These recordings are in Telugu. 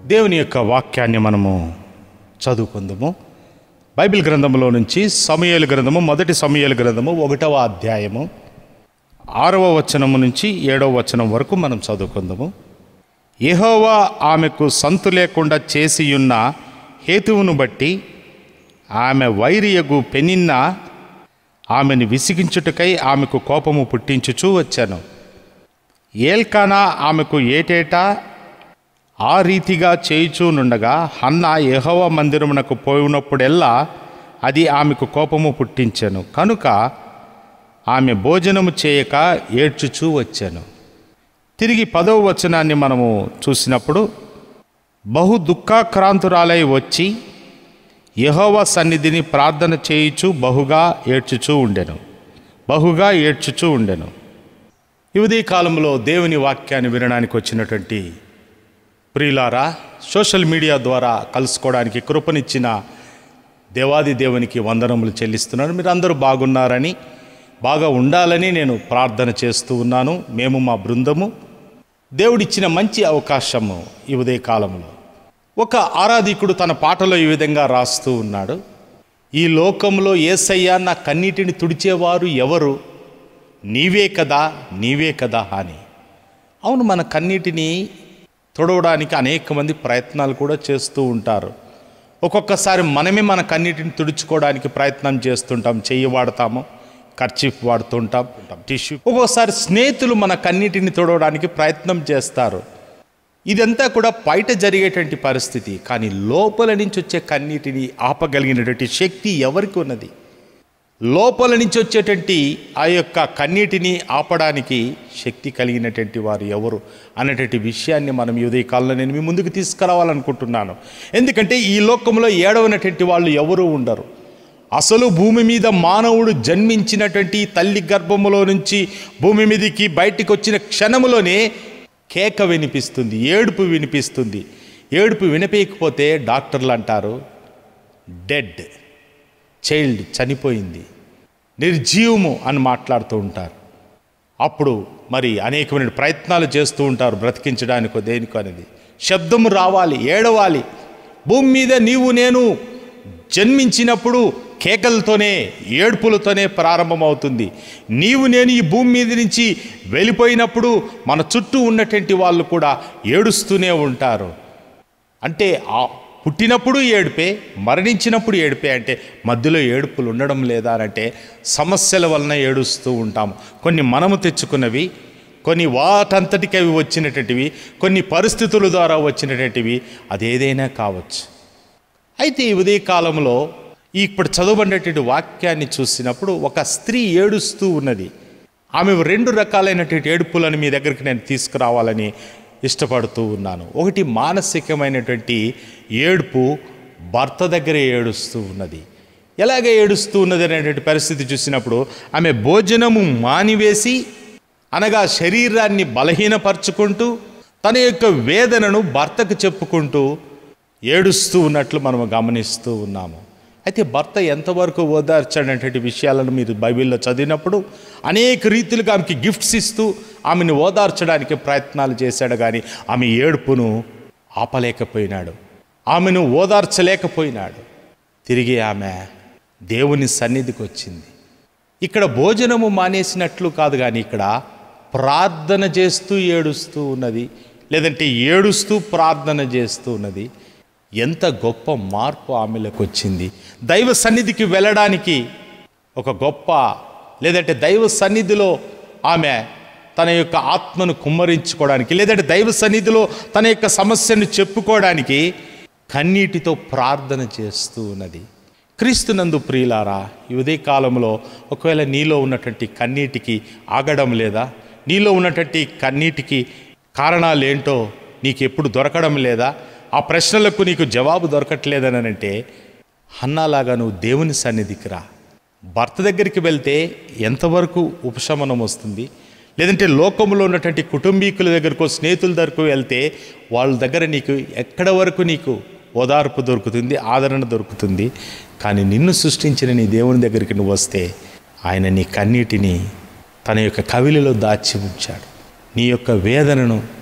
దేవుని యొక్క వాక్యాన్ని మనము చదువుకుందాము బైబిల్ గ్రంథంలో నుంచి సమయలు గ్రంథము మొదటి సమయలు గ్రంథము ఒకటవ అధ్యాయము ఆరవ వచనము నుంచి ఏడవ వచనం వరకు మనం చదువుకుందాము యెహోవా ఆమెకు సంతు లేకుండా చేసియున్న హేతువును బట్టి ఆమె వైరియగు పెనిన్న ఆమెను విసిగించుటకై ఆమెకు కోపము పుట్టించుచూ వచ్చాను ఏల్కానా ఆమెకు ఏటేటా ఆ రీతిగా చేయుచూనుండగా హన్న యెహోవా మందిరమునకు పోయినప్పుడెల్లా అది ఆమెకు కోపము పుట్టించెను కనుక ఆమె భోజనము చేయక ఏడ్చుచూ వచ్చాను తిరిగి పదవ వచనాన్ని మనము చూసినప్పుడు బహు దుఃఖాక్రాంతురాలై వచ్చి యెహోవా సన్నిధిని ప్రార్థన చేయుచు బహుగా ఏడ్చుచూ ఉండెను బహుగా ఏడ్చుచూ ఉండెను ఈ ఉదయ కాలంలో దేవుని వాక్యాన్ని వినడానికి వచ్చినటువంటి ప్రియులారా సోషల్ మీడియా ద్వారా కలుసుకోవడానికి కృపనిచ్చిన దేవాది దేవునికి వందనములు చెల్లిస్తున్నాను మీరు అందరూ బాగున్నారని బాగా ఉండాలని నేను ప్రార్థన చేస్తూ ఉన్నాను మేము మా బృందము దేవుడిచ్చిన మంచి అవకాశము ఈ ఉదయ కాలంలో ఒక ఆరాధికుడు తన పాటలో ఈ విధంగా రాస్తూ ఉన్నాడు ఈ లోకంలో ఏసయ్యా నా కన్నీటిని తుడిచేవారు ఎవరు నీవే కదా నీవే కదా అని అవును మన కన్నీటిని తుడవడానికి అనేక మంది ప్రయత్నాలు కూడా చేస్తూ ఉంటారు ఒక్కొక్కసారి మనమే మన కన్నీటిని తుడుచుకోవడానికి ప్రయత్నం చేస్తుంటాం చెయ్యి వాడతాము ఖర్చీఫ్ వాడుతుంటాం టిష్యూ ఒక్కొక్కసారి స్నేహితులు మన కన్నీటిని తుడవడానికి ప్రయత్నం చేస్తారు ఇదంతా కూడా బయట జరిగేటువంటి పరిస్థితి కానీ లోపల నుంచి వచ్చే కన్నీటిని ఆపగలిగినటువంటి శక్తి ఎవరికి ఉన్నది లోపల నుంచి వచ్చేటువంటి ఆ యొక్క కన్నీటిని ఆపడానికి శక్తి కలిగినటువంటి వారు ఎవరు అనేటువంటి విషయాన్ని మనం ఈ ఉదయ కాలంలో నేను మీ ముందుకు తీసుకురావాలనుకుంటున్నాను ఎందుకంటే ఈ లోకంలో ఏడవనటువంటి వాళ్ళు ఎవరు ఉండరు అసలు భూమి మీద మానవుడు జన్మించినటువంటి తల్లి గర్భములో నుంచి భూమి మీదకి బయటికి వచ్చిన క్షణములోనే కేక వినిపిస్తుంది ఏడుపు వినిపిస్తుంది ఏడుపు వినిపించకపోతే డాక్టర్లు అంటారు డెడ్ చైల్డ్ చనిపోయింది నిర్జీవము అని మాట్లాడుతూ ఉంటారు అప్పుడు మరి అనేకమైన ప్రయత్నాలు చేస్తూ ఉంటారు బ్రతికించడానికో దేనికో అనేది శబ్దము రావాలి ఏడవాలి భూమి మీద నీవు నేను జన్మించినప్పుడు కేకలతోనే ఏడ్పులతోనే ప్రారంభమవుతుంది నీవు నేను ఈ భూమి మీద నుంచి వెళ్ళిపోయినప్పుడు మన చుట్టూ ఉన్నటువంటి వాళ్ళు కూడా ఏడుస్తూనే ఉంటారు అంటే ఆ పుట్టినప్పుడు ఏడిపే మరణించినప్పుడు ఏడిపే అంటే మధ్యలో ఏడుపులు ఉండడం లేదా అని అంటే సమస్యల వలన ఏడుస్తూ ఉంటాము కొన్ని మనము తెచ్చుకున్నవి కొన్ని వాటంతటికి అవి వచ్చినటువంటివి కొన్ని పరిస్థితుల ద్వారా వచ్చినటువంటివి అదేదైనా కావచ్చు అయితే ఈ ఉదయ కాలంలో ఇప్పుడు చదవబడినటువంటి వాక్యాన్ని చూసినప్పుడు ఒక స్త్రీ ఏడుస్తూ ఉన్నది ఆమె రెండు రకాలైనటువంటి ఏడుపులను మీ దగ్గరికి నేను తీసుకురావాలని ఇష్టపడుతూ ఉన్నాను ఒకటి మానసికమైనటువంటి ఏడుపు భర్త దగ్గర ఏడుస్తూ ఉన్నది ఎలాగ ఏడుస్తూ ఉన్నది అనేటువంటి పరిస్థితి చూసినప్పుడు ఆమె భోజనము మానివేసి అనగా శరీరాన్ని బలహీనపరుచుకుంటూ తన యొక్క వేదనను భర్తకు చెప్పుకుంటూ ఏడుస్తూ ఉన్నట్లు మనం గమనిస్తూ ఉన్నాము అయితే భర్త ఎంతవరకు ఓదార్చాడనేటువంటి విషయాలను మీరు బైబిల్లో చదివినప్పుడు అనేక రీతిలుగా ఆమెకి గిఫ్ట్స్ ఇస్తూ ఆమెను ఓదార్చడానికి ప్రయత్నాలు చేశాడు కానీ ఆమె ఏడుపును ఆపలేకపోయినాడు ఆమెను ఓదార్చలేకపోయినాడు తిరిగి ఆమె దేవుని సన్నిధికి వచ్చింది ఇక్కడ భోజనము మానేసినట్లు కాదు కానీ ఇక్కడ ప్రార్థన చేస్తూ ఏడుస్తూ ఉన్నది లేదంటే ఏడుస్తూ ప్రార్థన చేస్తూ ఉన్నది ఎంత గొప్ప మార్పు ఆమెలోకి వచ్చింది దైవ సన్నిధికి వెళ్ళడానికి ఒక గొప్ప లేదంటే దైవ సన్నిధిలో ఆమె తన యొక్క ఆత్మను కుమ్మరించుకోవడానికి లేదంటే దైవ సన్నిధిలో తన యొక్క సమస్యను చెప్పుకోవడానికి కన్నీటితో ప్రార్థన చేస్తూ ఉన్నది క్రీస్తునందు ప్రియులారా ఈ ఉదయ కాలంలో ఒకవేళ నీలో ఉన్నటువంటి కన్నీటికి ఆగడం లేదా నీలో ఉన్నటువంటి కన్నీటికి కారణాలు ఏంటో నీకు ఎప్పుడు దొరకడం లేదా ఆ ప్రశ్నలకు నీకు జవాబు దొరకట్లేదని అంటే హన్నాలాగా నువ్వు దేవుని సన్నిధికి రా భర్త దగ్గరికి వెళ్తే ఎంతవరకు ఉపశమనం వస్తుంది లేదంటే లోకంలో ఉన్నటువంటి కుటుంబీకుల దగ్గరకు స్నేహితుల దగ్గరకు వెళ్తే వాళ్ళ దగ్గర నీకు ఎక్కడ వరకు నీకు ఓదార్పు దొరుకుతుంది ఆదరణ దొరుకుతుంది కానీ నిన్ను సృష్టించిన నీ దేవుని దగ్గరికి నువ్వు వస్తే ఆయన నీ కన్నీటిని తన యొక్క కవిలిలో దాచి ఉంచాడు నీ యొక్క వేదనను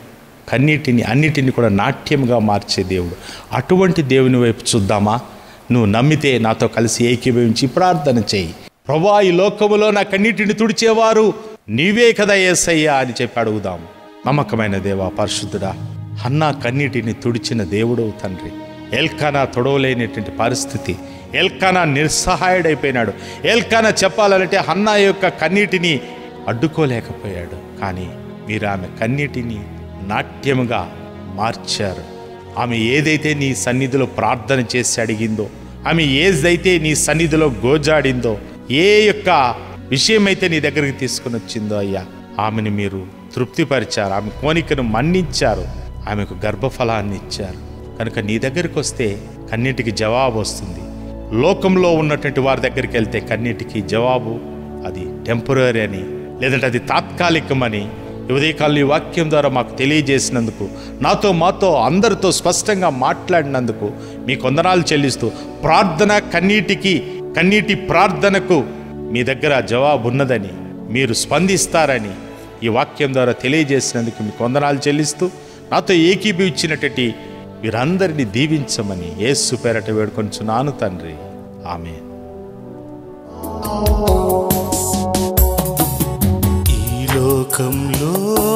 కన్నీటిని అన్నిటిని కూడా నాట్యంగా మార్చే దేవుడు అటువంటి దేవుని వైపు చూద్దామా నువ్వు నమ్మితే నాతో కలిసి ఏకీభవించి ప్రార్థన చేయి ప్రభా ఈ లోకములో నా కన్నీటిని తుడిచేవారు నీవే కదా ఏసయ్యా అని చెప్పి అడుగుదాం నమ్మకమైన దేవా పరిశుద్ధుడా హన్నా కన్నీటిని తుడిచిన దేవుడు తండ్రి ఎల్కానా తొడవలేనటువంటి పరిస్థితి ఎల్కానా నిస్సహాయుడైపోయినాడు ఎల్కానా చెప్పాలంటే హన్నా యొక్క కన్నీటిని అడ్డుకోలేకపోయాడు కానీ మీరు ఆమె కన్నీటిని నాట్యముగా మార్చారు ఆమె ఏదైతే నీ సన్నిధిలో ప్రార్థన చేసి అడిగిందో ఆమె ఏదైతే నీ సన్నిధిలో గోజాడిందో ఏ యొక్క విషయమైతే నీ దగ్గరికి తీసుకుని వచ్చిందో అయ్యా ఆమెను మీరు తృప్తిపరిచారు ఆమె కోనికను మన్నించారు ఆమెకు గర్భఫలాన్ని ఇచ్చారు కనుక నీ దగ్గరికి వస్తే కన్నిటికి జవాబు వస్తుంది లోకంలో ఉన్నటువంటి వారి దగ్గరికి వెళ్తే కన్నిటికి జవాబు అది టెంపరీ అని లేదంటే అది తాత్కాలికమని ఈ ఉదయకాలం ఈ వాక్యం ద్వారా మాకు తెలియజేసినందుకు నాతో మాతో అందరితో స్పష్టంగా మాట్లాడినందుకు మీ కొందనాలు చెల్లిస్తూ ప్రార్థన కన్నీటికి కన్నీటి ప్రార్థనకు మీ దగ్గర జవాబు ఉన్నదని మీరు స్పందిస్తారని ఈ వాక్యం ద్వారా తెలియజేసినందుకు మీ కొందనాలు చెల్లిస్తూ నాతో ఏకీభవించినటువంటి వీరందరినీ దీవించమని యేసు పేరట వేడుకొంచున్నాను తండ్రి ఆమె ఈ లోకంలో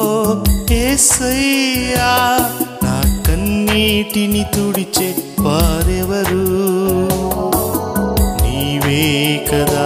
ఏసయ్యా నా కన్నీటిని తుడిచే వారెవరు నీవే కదా